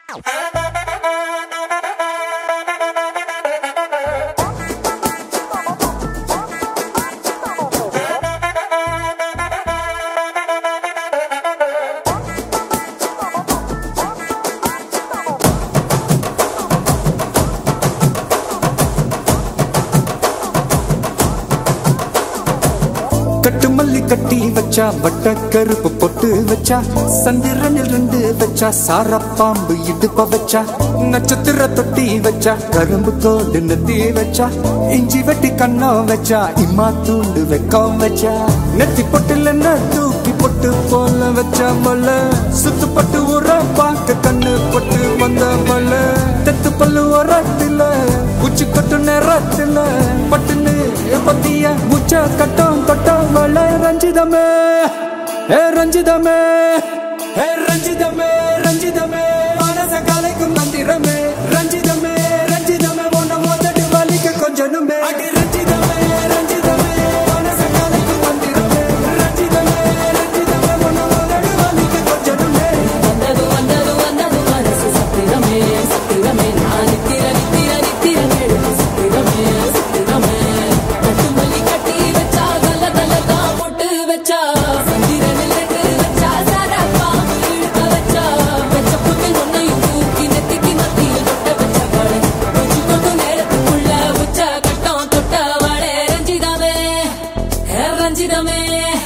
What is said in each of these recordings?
கட்டு மல்லி கட்டி வச்சா வட்ட கருப்பு பொட்டு வச்சா சந்திரனில் ரெண்டு வச்சா சார பாம்பு இடுப்ப வச்சா நட்சத்திர தொட்டி வச்சா கரும்பு தோடு நெத்தி வச்சா இஞ்சி வெட்டி கண்ணம் வச்சா இம்மா தூண்டு வெக்கம் வச்சா நெத்தி பொட்டுல தூக்கி பொட்டு போல வச்சா மொல சுத்து பட்டு உர பார்க்க கண்ணு பொட்டு வந்த மொல தெத்து பல்லு உரத்துல உச்சி கொட்டு நேரத்துல பட்டுன்னு பத்திய முச்ச கட்டம் கட்டம் மழை ரஞ்சிதமே ஏ ரஞ்சிதமே ஏ ரஞ்சிதமே ரஞ்சிதமே மனச கலைக்கும் மந்திரமே ரஞ்சிதமே ரஞ்சிதமே உன்னை மோதட்டு வலிக்க கொஞ்சனுமே அடி ரஞ்சிதமே ரஞ்சிதமே மனச கலைக்கும் மந்திரமே ரஞ்சிதமே ரஞ்சிதமே உன்னை மோதட்டு வலிக்க கொஞ்சனுமே வந்தது வந்தது வந்தது மனசு சத்திரமே சத்திரமே நான் நித்திர நித்திர நித்திர கேடு சத்திரமே சத்திரமே கட்டு மல்லி கட்டி வச்சா கல்ல கல்ல தான் போட்டு வச்சா சந்திரனில் ரெண்டு வச்சா சாரப்பா இழுக்க வச்சா வச்ச புட்டு ஒன்னையும் தூக்கி நெத்திக்கு மத்தியில் தொட்ட வச்ச வாழை கொஞ்சம் கொண்டு நேரத்துக்குள்ள உச்ச கட்டம் தொட்ட வாழை ரஞ்சிதமே ஹே ரஞ்சிதமே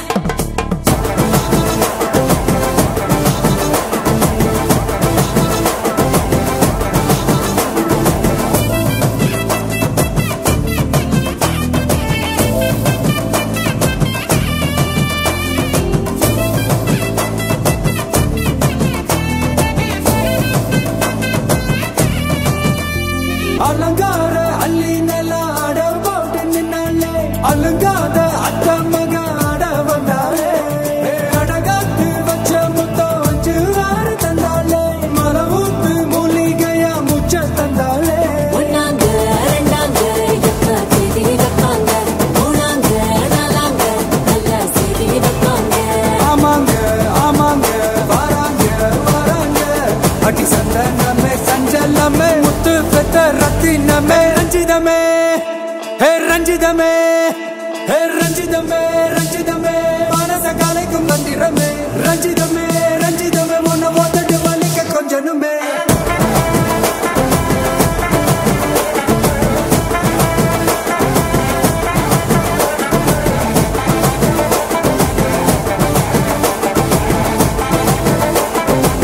அலங்கார அள்ளி நில ஆட போட்டு நின்னாலே அலங்காத அத்த மக ஆட வந்தாலே ஏ, அடகாத்து வச்ச முத்தம் அஞ்சு ஆறு தந்தாலே மரவூத்து மூலிகையா முச்ச தந்தாலே ஒன்னாங்க ரெண்டாங்க எப்ப செய்தி வைப்பாங்க மூணாங்க நாலாங்க நல்ல செய்தி வைப்பாங்க ஆமாங்க ஆமாங்க வராங்க வராங்க அடி சந்தனமே சஞ்சலமே முத்து பெத்த ரத்தினமே ரஞ்சிதமே ஹே ரஞ்சிதமே ஹே ரஞ்சிதமே ரஞ்சிதமே மனச கலைக்கும் மந்திரமே ரஞ்சிதமே ரஞ்சிதமே உன்னை ஓதட்டு வலிக்க கொஞ்சனுமே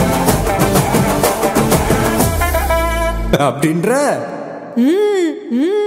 அப்படின்ற